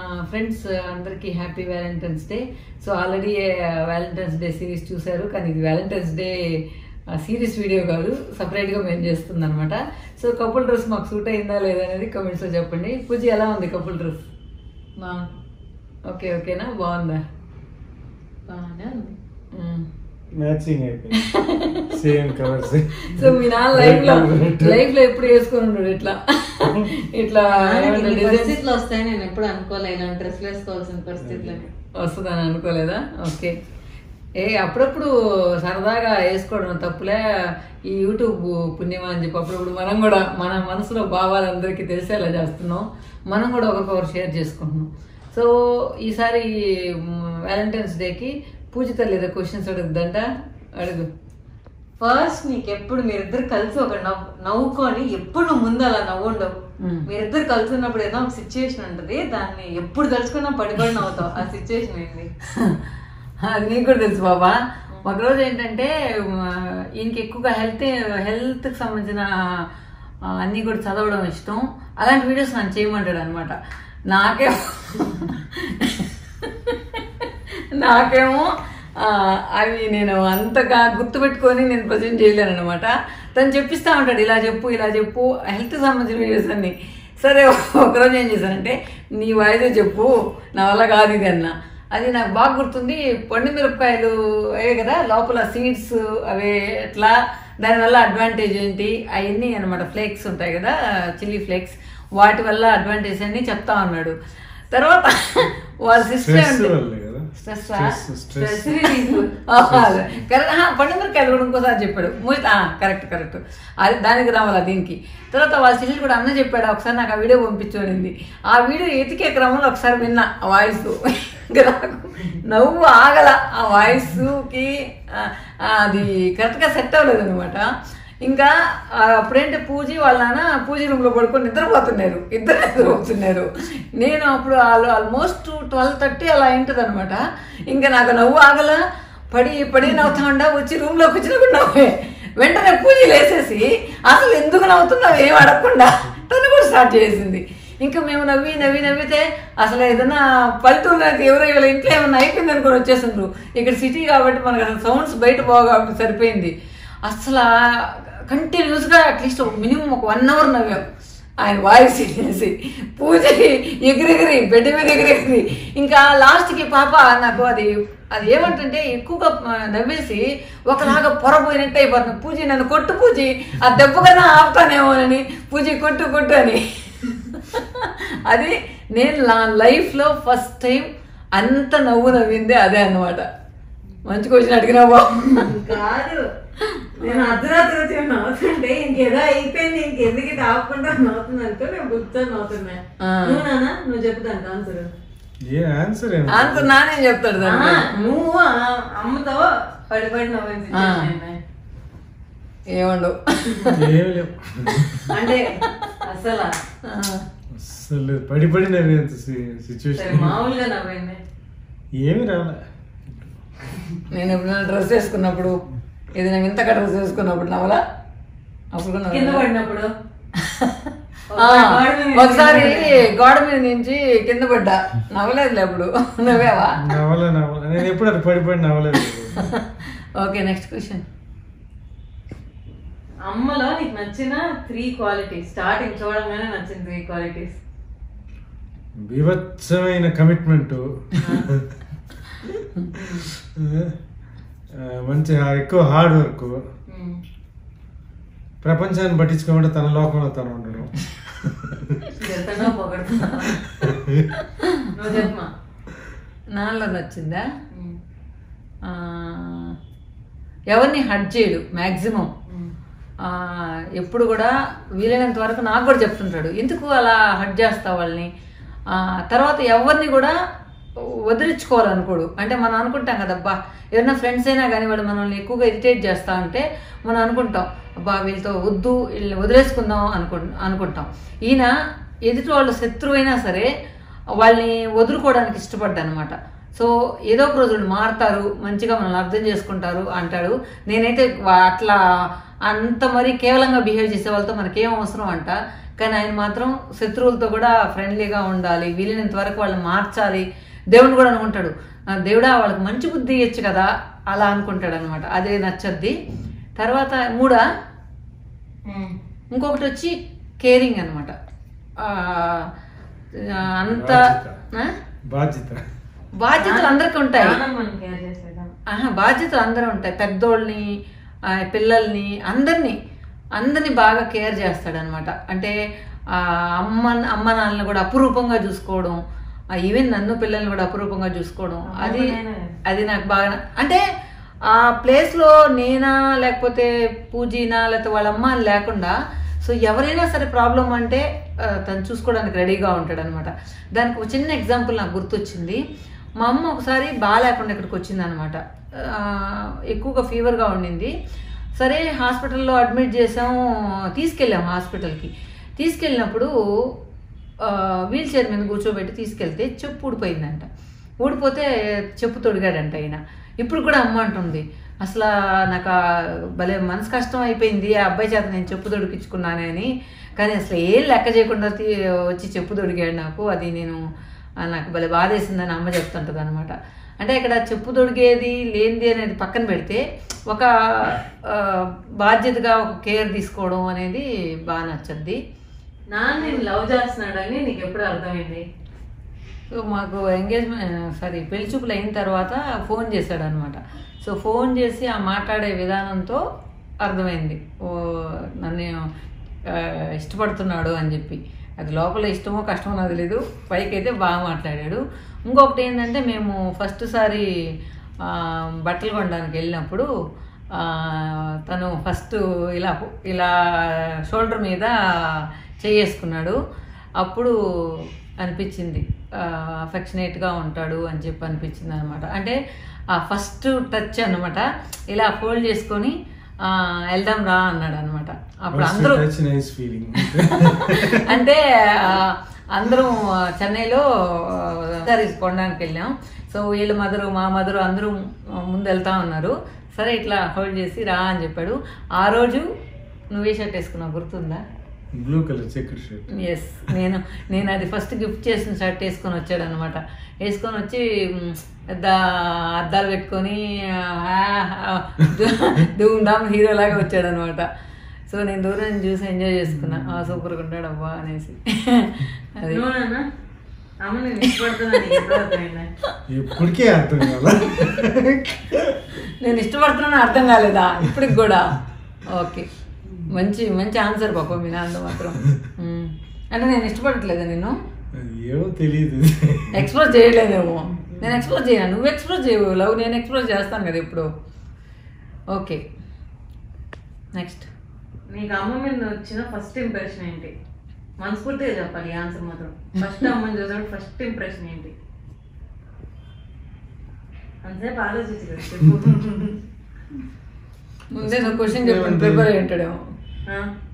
Friends అందరికీ happy valentine's day so already valentine's day series చూశారు కానీ ఇది వ్యాలంటైన్స్ డే సీరియస్ వీడియో కాదు సపరేట్గా మేము చేస్తుంది అనమాట సో కపుల్ డ్రెస్ మాకు సూట్ అయిందా లేదా అనేది కమెంట్స్లో చెప్పండి పూజ ఎలా ఉంది కపుల్ డ్రెస్ ఓకే ఓకేనా బాగుందా బాగానే ఉంది మ్మ్. మ్యాచింగ్ అయిపోయింది సేమ్ కలర్స్ సో మీ నాన్న లైఫ్ లో లైఫ్ లో ఎప్పుడు వేసుకొని ఉన్నాడు ఇట్లా ఇట్లా ఏమన్నా ఇన్ని డిజైన్స్ పరిస్థితులు వస్తాయి నేను ఎప్పుడు అనుకోలే ఇలాంటి డ్రెస్లు వేసుకోవాల్సిన పరిస్థితులు వస్తుందని అనుకోలేదా ఓకే ఏ అప్పుడప్పుడు సరదాగా వేసుకోవడం తప్పులే ఈ యూట్యూబ్ పుణ్యమా అని చెప్పి అప్పుడప్పుడు మనం కూడా మన మనసులో భావాలు అందరికీ తెలిసేలా చేస్తున్నాం మనం కూడా ఒకరికొకరు షేర్ చేసుకుంటున్నాం సో ఈసారి వ్యాలంటైన్స్ డేకి పూజ తల్లి ఏదో క్వశ్చన్స్ అడుగుద్దంట అడుగు ఫస్ట్ నీకు ఎప్పుడు మీరిద్దరు కలిసి ఒక నవ్వు నవ్వుకొని ఎప్పుడు నువ్వు ముందు అలా నవ్వుండవు మ్మ్. మీరిద్దరు కలిసి ఉన్నప్పుడు ఏదో ఒక సిచ్యువేషన్ ఉంటుంది దాన్ని ఎప్పుడు తలుచుకున్నా పడిపడి నవ్వుతావు ఆ సిచ్యువేషన్ ఏంటి అది నీకు కూడా తెలుసు బాబా ఒకరోజు ఏంటంటే మ, ఈయనకి ఎక్కువగా హెల్త్ హెల్త్కి సంబంధించిన ఆ, అన్నీ కూడా చదవడం ఇష్టం అలాంటి వీడియోస్ నన్ను చేయమంటాడు అనమాట నాకేమో నాకేమో ఆ, అవి నేను అంతగా గుర్తుపెట్టుకొని నేను ప్రజెంట్ చేయలేను అనమాట తను చెప్పిస్తా ఉంటాడు ఇలా చెప్పు ఇలా చెప్పు హెల్త్ సంబంధించిన వీడియోస్ అన్ని సరే ఒకరోజు ఏం చేశానంటే నీ వాయిదే చెప్పు నా వల్ల కాదు ఇది అన్న అది నాకు బాగా గుర్తుంది పండు మిరపకాయలు అవే కదా లోపల సీడ్స్ అవే ఎట్లా దానివల్ల అడ్వాంటేజ్ ఏంటి అవన్నీ అనమాట ఫ్లేక్స్ ఉంటాయి కదా చిల్లీ ఫ్లేక్స్ వాటి వల్ల అడ్వాంటేజ్ అన్ని చెప్తా ఉన్నాడు తర్వాత వాళ్ళ సిస్టర్ స్ట్రెస్ వల్లే కదా స్ట్రెస్ స్ట్రెస్ స్ట్రెస్ పండు మిరపకాయలు కూడా ఇంకోసారి చెప్పాడు మూత కరెక్ట్ కరెక్ట్ అది దానికి రావాలా దీనికి తర్వాత వాళ్ళ చెల్లెలు కూడా అన్న చెప్పాడు ఒకసారి నాకు ఆ వీడియో పంపించబడింది ఆ వీడియో ఎతికే క్రమంలో ఒకసారి విన్నా ఆ వాయిస్ ఇంకా నాకు నవ్వు ఆగల ఆ వాయిస్కి అది కరెక్ట్గా సెట్ అవ్వలేదు అనమాట ఇంకా ఆ, అప్పుడేంటి పూజ వాళ్ళ నాన్న పూజ రూమ్లో పడుకొని నిద్రపోతున్నారు ఇద్దరు నిద్రపోతున్నారు నేను అప్పుడు ఆల్మోస్ట్ ట్వెల్వ్ థర్టీ అలా అయింటుంది అనమాట ఇంకా నాకు నవ్వు ఆగల పడి పడి నవ్వుతా ఉండా వచ్చి రూమ్లోకి వచ్చినప్పుడు నవ్వే వెంటనే పూజ లేసేసి అసలు ఎందుకు నవ్వుతున్నావు ఏం అడగకుండా తను కూడా స్టార్ట్ చేసింది ఇంకా మేము నవ్వి నవ్వి నవ్వితే అసలు ఏదైనా పల్లెటూరు నాకు ఎవరో వీళ్ళ ఇంట్లో ఏమైనా అయిపోయింది అనుకుని వచ్చేసిండ్రు ఇక్కడ సిటీ కాబట్టి మనకు అసలు సౌండ్స్ బయట పోగా కాబట్టి సరిపోయింది అసలు కంటిన్యూస్గా అట్లీస్ట్ ఒక మినిమం ఒక వన్ అవర్ నవ్వాం ఆయన వాయిస్ చేసి పూజకి ఎగిరెగిరి బెడ్ మీద ఎగిరెగిరి ఇంకా లాస్ట్కి పాప నాకు అది అది ఏమంటుంటే ఎక్కువగా ఆ, నవ్వేసి ఒకలాగా పొరపోయినట్టు అయిపోతుంది పూజ నన్ను కొట్టు పూజ ఆ దెబ్బ కన్నా ఆపుతానేమోనని పూజ కొట్టు కొట్టు అని అది నేను నా లైఫ్లో ఫస్ట్ టైం అంత నవ్వు నవ్విందే అదే అన్నమాట మంచి క్వశ్చన్ అడిగినా బాబు కాదు నేను అర్ధరాత్రి వచ్చి నవ్వుతుంటే ఇంకేదో అయిపోయింది ఇంకెందుకు ఇటు ఆపకుండా నవ్వుతుంది అనుకో నేను కూర్చొని నవ్వుతున్నా ఆ. నువ్వు నాన్న నువ్వు చెప్పుదానికి ఆన్సర్ ఏ ఆన్సర్ ఏమి అంత నానే చెప్తాడు దానికి నువ్వు ఆ అమ్మతో పడి పడి నవ్విన situation ఏంటి? ఏమండు ఏమి లేవు అంటే అసలు అసలు పడి పడి నవ్వేంత సరే సిచ్యువేషన్ మామూలుగా నవ్వింది ఏమి రాలే నేను ఎప్పుడైనా డ్రెస్ వేసుకున్నప్పుడు ఏదైనా వింతగా డ్రెస్ వేసుకున్నప్పుడు నవలా అప్పుడు కూడా కింద నవ్వలా? పడినప్పుడు ఆ, గోడ మీద ఒకసారి గోడ మీద నుంచి కింద పడ్డా నవ్వలేదులే అప్పుడు నువ్వేవా నవలే నవల నేను ఎప్పుడు అది పడి పడి నవ్వలేదు ఓకే నెక్స్ట్ క్వశ్చన్ అమ్మలో నీకు నచ్చిన త్రీ క్వాలిటీస్ స్టార్టింగ్ చూడంగానే నచ్చిన త్రీ క్వాలిటీస్ బీభత్సమైన కమిట్మెంట్ మంచి ఎక్కువ హార్డ్ వర్క్ ప్రపంచాన్ని పట్టించుకోకుండా తన లోకంలో తను ఉండడం తిడతానో పొగడుతున్నా నువ్వు చెప్పమా నాలో నచ్చిందా ఆ, ఎవరిని హట్ చేయడు మ్యాక్సిమం ఎప్పుడు కూడా వీలైనంత వరకు నాకు కూడా చెప్తుంటాడు ఎందుకు అలా హట్ చేస్తావు వాళ్ళని ఆ, తర్వాత ఎవరిని కూడా వదిలించుకోవాలనుకోడు అంటే మనం అనుకుంటాం కదబ్బా ఏదైనా ఫ్రెండ్స్ అయినా కానీ వాళ్ళు మనల్ని ఎక్కువగా ఇరిటేట్ చేస్తా ఉంటే మనం అనుకుంటాం అబ్బా వీళ్ళతో వద్దు వీళ్ళని వదిలేసుకుందాం అనుకు అనుకుంటాం ఈయన ఎదుటి వాళ్ళు శత్రువు అయినా సరే వాళ్ళని వదులుకోవడానికి ఇష్టపడ్డా అనమాట సో ఏదో ఒక రోజు వాళ్ళు మారుతారు మంచిగా మనల్ని అర్థం చేసుకుంటారు అంటాడు నేనైతే వా- అట్లా అంత మరి కేవలంగా బిహేవ్ చేసే వాళ్ళతో మనకేం అవసరం అంట కానీ ఆయన మాత్రం శత్రువులతో కూడా ఫ్రెండ్లీగా ఉండాలి వీలైనంత వరకు వాళ్ళని మార్చాలి దేవుని కూడా అనుకుంటాడు "ఆ, దేవుడా వాళ్ళకి మంచి బుద్ధి ఇవ్వచ్చు కదా అలా అనుకుంటాడు అనమాట అదే నచ్చద్ది తర్వాత మూడా ఇంకొకటి వచ్చి కేరింగ్ అనమాట అంత ఆ? బాధ్యత బాధ్యతలు అందరికీ ఉంటాయి నానమ్మని care చేసేదా? ఆహా, బాధ్యతలు అందరూ ఉంటాయి పెద్దోళ్ళని ఆ, పిల్లల్ని అందరినీ అందరినీ బాగా కేర్ చేస్తాడనమాట అంటే ఆ, అమ్మ అమ్మ నాన్నని కూడా అపురూపంగా చూసుకోవడం ఈవెన్ నన్ను పిల్లల్ని కూడా అపురూపంగా చూసుకోవడం అది అది నాకు బాగా న- అంటే ఆ ప్లేస్లో నేనా లేకపోతే పూజీనా లేకపోతే వాళ్ళ అమ్మ అని లేకుండా సో ఎవరైనా సరే ప్రాబ్లం అంటే ఆ, తను చూసుకోవడానికి రెడీగా ఉంటాడు అనమాట దానికి ఒక చిన్న ఎగ్జాంపుల్ నాకు గుర్తొచ్చింది మా అమ్మ ఒకసారి బాగాలేకుండా ఇక్కడికి వచ్చింది అనమాట ఎక్కువగా ఫీవర్గా ఉండింది సరే హాస్పిటల్లో అడ్మిట్ చేసాం తీసుకెళ్ళాం హాస్పిటల్కి తీసుకెళ్ళినప్పుడు వీల్ చైర్ మీద కూర్చోబెట్టి తీసుకెళ్తే చెప్పు ఊడిపోయిందంట ఊడిపోతే చెప్పు తొడిగాడంట ఆయన ఇప్పుడు కూడా అమ్మ అంటుంది అసలు నాకు ఆ భలే మనసు కష్టం అయిపోయింది ఆ అబ్బాయి చేత నేను చెప్పు తొడిగించుకున్నానే అని కానీ అసలు ఏం లెక్క చేయకుండా తీ- వచ్చి చెప్పు తొడిగాడు నాకు అది నేను ఆ, నాకు భలే బాధేసిందని అమ్మ చెప్తుంటుంది అనమాట అంటే ఇక్కడ చెప్పు తొడిగేది లేనిది అనేది పక్కన పెడితే ఒక ఆ, బాధ్యతగా ఒక కేర్ తీసుకోవడం అనేది బాగా నచ్చద్ది నాన్న నేను లవ్ చేస్తున్నాడని నీకు ఎప్పుడు అర్థమైంది సో మాకు ఎంగేజ్మెంట్ సారీ పెళ్లి చూపులు అయిన తర్వాత ఫోన్ చేశాడు అనమాట సో ఫోన్ చేసి ఆ మాట్లాడే విధానంతో అర్థమైంది ఓ నన్ను ఆ, ఇష్టపడుతున్నాడు అని చెప్పి అది లోపల ఇష్టమో కష్టమో నాకు తెలీదు పైకి అయితే బాగా మాట్లాడాడు ఇంకొకటి ఏంటంటే మేము ఫస్ట్ సారి ఆ, బట్టలు కొనడానికి వెళ్ళినప్పుడు ఆ, తను ఫస్ట్ ఇలా ఇలా షోల్డర్ మీద చేసుకున్నాడు అప్పుడు అనిపించింది అఫెక్షనేట్గా ఉంటాడు అని చెప్పి అనిపించింది అనమాట అంటే ఆ ఫస్ట్ టచ్ అన్నమాట ఇలా ఫోల్డ్ చేసుకొని ఆ, వెళ్దాం రా అన్నాడు అనమాట అప్పుడు అందరూ నైస్ ఫీలింగ్ అంటే ఆ, అందరం చెన్నైలో సారీస్ కొనడానికి వెళ్ళాం సో వీళ్ళ మదరు మా మదరు అందరూ ముందు వెళ్తా ఉన్నారు సరే ఇట్లా హోల్డ్ చేసి రా అని చెప్పాడు ఆ రోజు నువ్వే షర్ట్ వేసుకున్నావు గుర్తుందా blue colour checker shirt yes నేను నేను అది ఫస్ట్ గిఫ్ట్ చేసిన షర్ట్ వేసుకొని వచ్చాడు అనమాట వేసుకొని వచ్చి మ్, పెద్ద అద్దాలు పెట్టుకొని డూమ్ డామ్ హీరో లాగా వచ్చాడు అనమాట సో నేను దూరం నుంచి చూసి ఎంజాయ్ చేసుకున్నా ఆ సూపర్గా ఉంటాడు అబ్బా అనేసి అది నువ్వు నాన్న అమ్మ నేను ఇష్టపడుతున్నా నీకు ఎప్పుడు అర్థమైందా ఎప్పటికీ అర్థం కాదా నేను ఇష్టపడుతున్నాను అర్థం కాలేదా ఇప్పటికి కూడా ఓకే మంచి మంచి ఆన్సర్ పాప మీ నాన్న మాత్రం మ్. అంటే నేను ఇష్టపడట్లేదా నేను ఏమో తెలియదు ఎక్స్ప్లోర్ చేయలేదేమో నేను ఎక్స్ప్లోర్ చేయను నువ్వు ఎక్స్ప్లోర్ చేయవు లవ్ నేను ఎక్స్ప్లోర్ చేస్తాను కదా ఇప్పుడు ఓకే నెక్స్ట్ నీకు అమ్మ మీద వచ్చిన ఫస్ట్ ఇంప్రెషన్ ఏంటి మనస్ఫూర్తిగా చెప్పాలి ఆన్సర్ మాత్రం ఫస్ట్ అమ్మని చూసినప్పుడు ఫస్ట్ ఇంప్రెషన్ ఏంటి అంతసేపు ఆలోచించి కదా చెప్పు ముందే నువ్వు క్వశ్చన్ చెప్పండి ప్రిపేర్ అయి ఉంటాడేమో ఆ,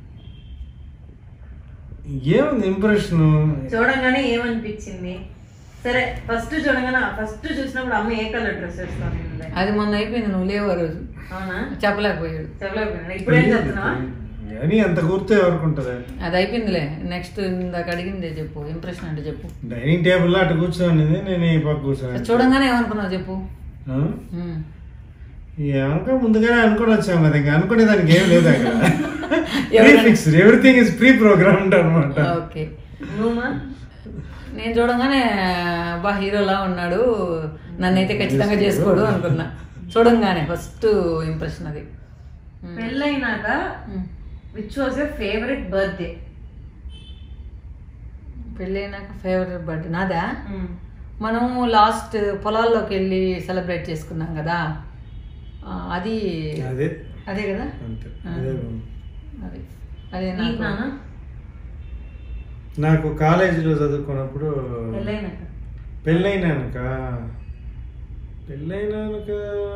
ఏముంది ఇంప్రెషన్ చూడంగానే ఏమనిపించింది సరే ఫస్ట్ చూడంగానే ఫస్ట్ చూసినప్పుడు అమ్మ ఏ కలర్ డ్రెస్ వేస్తాను అది మొన్న అయిపోయింది నువ్వు లేవు ఆ రోజు అవునా చెప్పలేకపోయాడు చెప్పలేకపోయినా ఇప్పుడు ఏం చెప్తున్నావా అని అంత గుర్తు ఎవరికి ఉంటుందా అది అయిపోయిందిలే నెక్స్ట్ ఇందాక అడిగిందే చెప్పు ఇంప్రెషన్ అంటే చెప్పు డైనింగ్ టేబుల్లో అటు కూర్చోండి నేను ఈ పక్క కూర్చోను చూడంగానే ఏమనుకున్నావు చెప్పు ఆ? మ్. ఏమనుకో ముందుగానే అనుకుని వచ్చాం కదా ఇంకా అనుకునే దానికి ఏం లేదు అక్కడ ప్రీ ఎవరైనా- fixed everything is pre programmed అనమాట ఓకే నువ్వుమా నేను చూడంగానే బా హీరోలా ఉన్నాడు నన్నైతే ఖచ్చితంగా చేసుకోడు అనుకున్నా చూడంగానే ఫస్ట్ ఇంప్రెషన్ అది పెళ్ళైనాక hmm. Which was your favourite birthday పెళ్ళైనాక ఫేవరెట్ బర్త్డే నాదా మనం లాస్ట్ పొలాల్లోకి వెళ్ళి సెలబ్రేట్ చేసుకున్నాం కదా ఆ, అది అదే అదే కదా అంతే ఆ. అదే అది అదే నీకు నాకు నాన్న నాకు కాలేజీలో చదువుకున్నప్పుడు పెళ్ళైనాక పెళ్ళైనాక పెళ్ళైనాక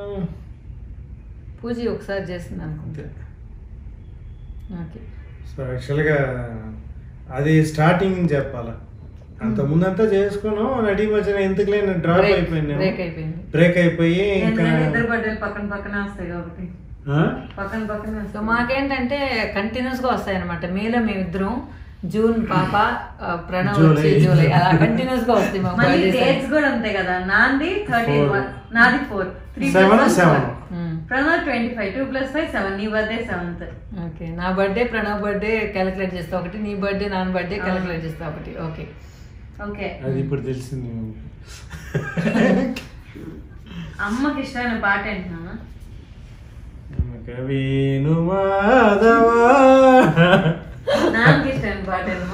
పూజ ఒకసారి చేసింది అనుకుంటా అంతే ఓకే సో యాక్చువల్గా అది స్టార్టింగ్ చెప్పాలా అంత ముందంతా చేసుకున్నాం నడి మధ్యన ఎందుకు లేని డ్రాప్ బ్రేక్ అయిపోయింది బ్రేక్ అయిపోయింది బ్రేక్ అయిపోయి ఇంకా ఎందుకంటే ఇద్దరు బర్త్డే పక్కన పక్కన వస్తాయి కాబట్టి ఆ? పక్కన పక్కన సో వస్తాయి మాకేంటంటే కంటిన్యూస్గా వస్తాయి అనమాట మేలో మేమిద్దరం జూన్ పాప ఆ, ప్రణవ్ వచ్చి జూలై. జూలై అలా కంటిన్యూస్ గా వస్తాయి మా మళ్ళీ birthdays డేట్స్ కూడా ఉంటాయి కదా నాది థర్టీ Four. నాది four three seven seven um. Pranav twenty five two plus five seven నీ బర్త్డే సెవెంత్ ఓకే నా బర్త్డే ప్రణవ్ బర్త్డే క్యాలిక్యులేట్ చేస్తా ఒకటి నీ బర్త్డే నాన్న బర్త్డే క్యాలిక్యులేట్ చేస్తా ఒకటి ఓకే ఓకే అది ఇప్పుడు తెలిసింది అమ్మకి ఇష్టమైన పాట ఏంటన్నా కవిను మాధవా నాన్నకి ఇష్టమైన పాట ఏమో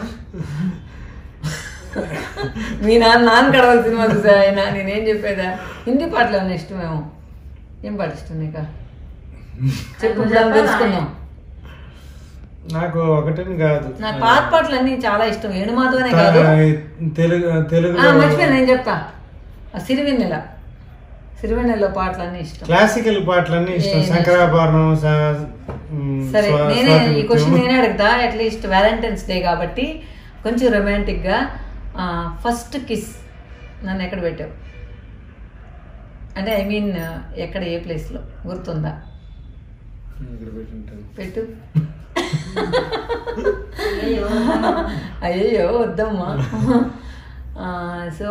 మీ నాన్న నాన్న కడవల సినిమా చూసా ఆయన నేనేం చెప్పేదా హిందీ పాటలు ఏమైనా ఇష్టమేమో ఏం పాట ఇష్టం నీకు చెప్పు నువ్వు దాన్ని చెప్పాలా? తెలుసుకుందాం నాకు ఒకటని కాదు నాకు పాత పాటలు అన్ని చాలా ఇష్టం ఏడుమాధవనే కాదు తెలుగు తెలుగు ఆ, మర్చిపోయాను నేను చెప్తా ఆ సిరివెన్నెల సిరివెన్నెల పాటలు అన్ని ఇష్టం క్లాసికల్ పాటలన్నీ ఇష్టం ఏ, శంకరాభరణం స- మ్, సరే స్వా- నేనే ఈ స్వాతి క్వశ్చన్ ముత్యం. నేనే అడుగుతా అట్లీస్ట్ వ్యాలంటైన్స్ డే కాబట్టి కొంచెం రొమాంటిక్ గా ఫస్ట్ కిస్ నన్ను ఎక్కడ పెట్టావు అంటే ఐ మీన్ ఎక్కడ ఏ ప్లేస్ లో గుర్తుందా ఇక్కడ పెట్టుంటాను. పెట్టు అయ్యో వద్దమ్మా సో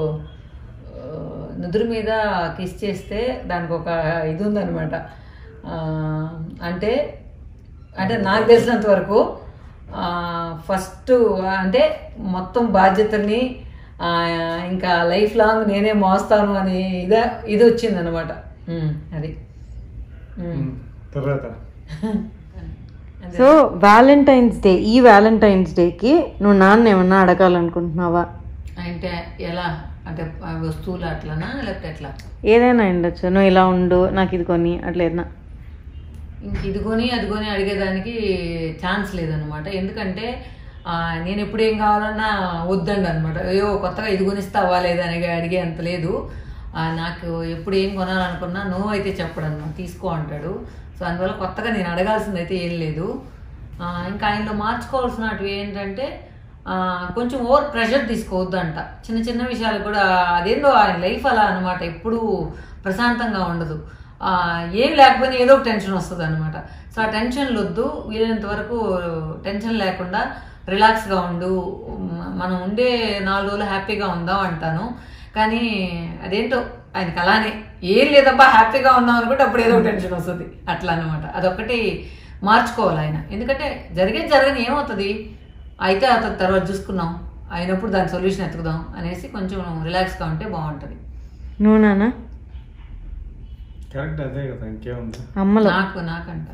నుదురు మీద కిస్ చేస్తే దానికి ఒక ఇది ఉందన్నమాట ఆ, అంటే అంటే నాకు తెలిసినంత వరకు ఫస్ట్ అంటే మొత్తం బాధ్యతని ఆ, ఇంకా లైఫ్ లాంగ్ నేనే మోస్తాను అని ఇదే ఇది వచ్చిందనమాట అది ఉమ్. మ్, తర్వాత అదే. సో వ్యాలంటైన్స్ డే ఈ వ్యాలంటైన్స్ డేకి నువ్వు నాన్న ఏమన్నా అడగాలనుకుంటున్నావా అంటే ఎలా అంటే ఆ వస్తువులు అట్లనా లేకపోతే ఎట్లా ఏదైనా ఉండొచ్చు నువ్వు ఇలా ఉండు నాకు ఇది కొని అట్లా ఏదైనా ఇంక ఇది కొని అది కొని అడిగేదానికి ఛాన్స్ లేదనమాట ఎందుకంటే ఆ, నేను ఎప్పుడు ఏం కావాలన్నా వద్దండి అనమాట అయ్యో కొత్తగా ఇది కొనిస్తావా లేదా అని అడిగే అంత లేదు ఆ, నాకు ఎప్పుడు ఏం కొనాలనుకున్నా నో అయితే చెప్పడు అనమాట తీసుకో అంటాడు సో అందువల్ల కొత్తగా నేను అడగాల్సింది అయితే ఏం లేదు ఆ, ఇంకా ఆయనలో మార్చుకోవాల్సినవి ఏంటంటే ఆ, కొంచెం ఓవర్ ప్రెషర్ తీసుకోవద్దంట చిన్న చిన్న విషయాలు కూడా అదేందో ఆయన లైఫ్ అలా అనమాట ఎప్పుడు ప్రశాంతంగా ఉండదు ఆ, ఏం లేకపోయినా ఏదో ఒక టెన్షన్ వస్తుంది అనమాట సో ఆ టెన్షన్లు వద్దు వీలైనంత వరకు టెన్షన్ లేకుండా రిలాక్స్గా ఉండు మ- మనం ఉండే నాలుగు రోజులు హ్యాపీగా ఉందాం అంటాను కానీ అదేంటో ఆయనకి అలానే ఏం లేదబ్బా హ్యాపీగా ఉందాం అనుకుంటే అప్పుడు ఏదో ఒక టెన్షన్ వస్తుంది అట్లా అనమాట అదొక్కటి మార్చుకోవాలి ఆయన ఎందుకంటే జరిగేది జరగని ఏమవుతుంది అయితే అతను తర్వాత చూసుకున్నాం అయినప్పుడు దాని సొల్యూషన్ ఎత్తుకుదాం అనేసి కొంచెం రిలాక్స్గా ఉంటే బాగుంటుంది నువ్వు నాన్న కరెక్ట్ అదే కదా ఇంకేముంది అమ్మలో నాకు నాకంట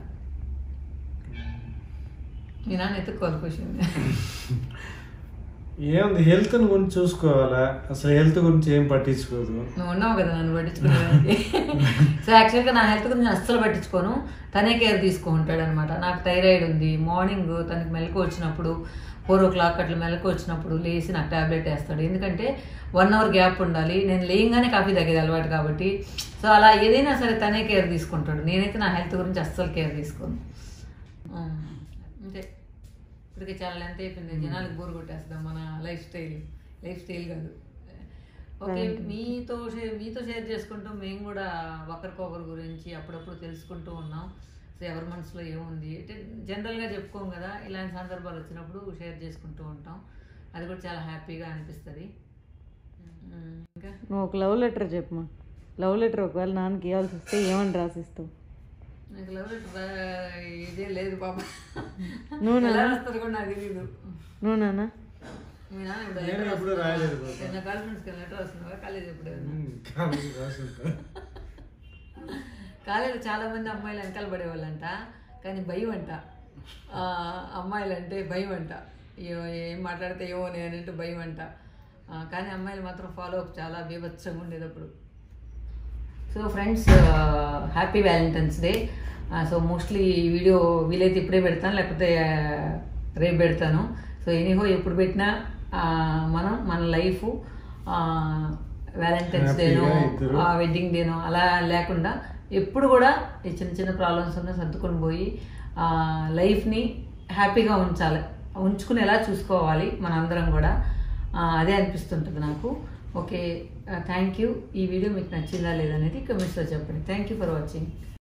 మీ నాన్న ఎత్తుక్కోవాలి క్వశ్చన్ ఏముంది హెల్త్ గురించి చూసుకోవాలా అసలు హెల్త్ గురించి ఏం పట్టించుకోదు నువ్వు ఉన్నావు కదా నన్ను పట్టించుకునేదానికి సో యాక్చువల్గా నా హెల్త్ గురించి అస్సలు పట్టించుకోను తనే కేర్ తీసుకుంటాడు అనమాట నాకు థైరాయిడ్ ఉంది మార్నింగ్ తనకి మెలకు వచ్చినప్పుడు ఫోర్ ఓ క్లాక్ అట్లా మెలకు వచ్చినప్పుడు లేచి నాకు టాబ్లెట్ వేస్తాడు ఎందుకంటే వన్ అవర్ గ్యాప్ ఉండాలి నేను లేయంగానే కాఫీ తగ్గేది అలవాటు కాబట్టి సో అలా ఏదైనా సరే తనే కేర్ తీసుకుంటాడు నేనైతే నా హెల్త్ గురించి అస్సలు కేర్ తీసుకోను ఉమ్, అంతే ఇప్పటికి చాలా లెంత్ అయిపోయింది జనాలకు బోర్ కొట్టేస్తాం మన లైఫ్ స్టైల్ లైఫ్ స్టైల్ కాదు ఓకే మీతో షేర్ మీతో షేర్ చేసుకుంటూ మేము కూడా ఒకరికొకరి గురించి అప్పుడప్పుడు తెలుసుకుంటూ ఉన్నాం సో ఎవరి మనసులో ఏముంది అంటే జనరల్గా చెప్పుకోం కదా ఇలాంటి సందర్భాలు వచ్చినప్పుడు షేర్ చేసుకుంటూ ఉంటాం అది కూడా చాలా హ్యాపీగా అనిపిస్తుంది ఉమ్, ఇంకా నువ్వు ఒక లవ్ లెటర్ చెప్పమా లవ్ లెటర్ ఒకవేళ నాన్నకి ఇవ్వాల్సి వస్తే ఏమని రాసిస్తావు నాకు లవ్ లెటర్ ఇదే లేదు పాప నువ్వు ఎలా రాస్తారు కూడా నాకు తెలియదు నువ్వు నాన్న మీ నాన్న ఇప్పుడు నేను లెటర్ ఎప్పుడు రాయలేదు బాబా. నా గర్ల్ ఫ్రెండ్స్కి లెటర్ వస్తున్నావా కాలేజ్ ఎప్పుడు మ్, కాదు, రాసుంటా. కాలేజీలో చాలా మంది అమ్మాయిలు వెనకాల పడేవాళ్ళంట కానీ భయం అంట ఆ, అమ్మాయిలు అంటే భయం అంట అయ్యో ఏం మాట్లాడితే ఏమో నేను అంటే భయం అంట ఆ, కానీ అమ్మాయిలు మాత్రం ఫాలో అప్ చాలా బీభత్సంగా ఉండేది అప్పుడు so friends happy valentine's day so mostly ఈ వీడియో వీలైతే ఇప్పుడే పెడతాను లేకపోతే ఆ, రేపు పెడతాను సో ఎనీహో ఎప్పుడు పెట్టినా ఆ, మనం మన లైఫ్ వ్యాలంటైన్స్ డేనో Happy గా ఇద్దరు. వెడ్డింగ్ డేనో అలా లేకుండా ఎప్పుడు కూడా ఈ చిన్న చిన్న ప్రాబ్లమ్స్ ఉన్నా సర్దుకొని పోయి ఆ, లైఫ్ని హ్యాపీగా ఉంచాలి ఉంచుకునేలా చూసుకోవాలి మనందరం కూడా ఆ, అదే అనిపిస్తుంటుంది నాకు ఓకే థ్యాంక్ యూ ఈ వీడియో మీకు నచ్చిందా లేదనేది కమెంట్స్లో చెప్పండి థ్యాంక్ యూ ఫర్ వాచింగ్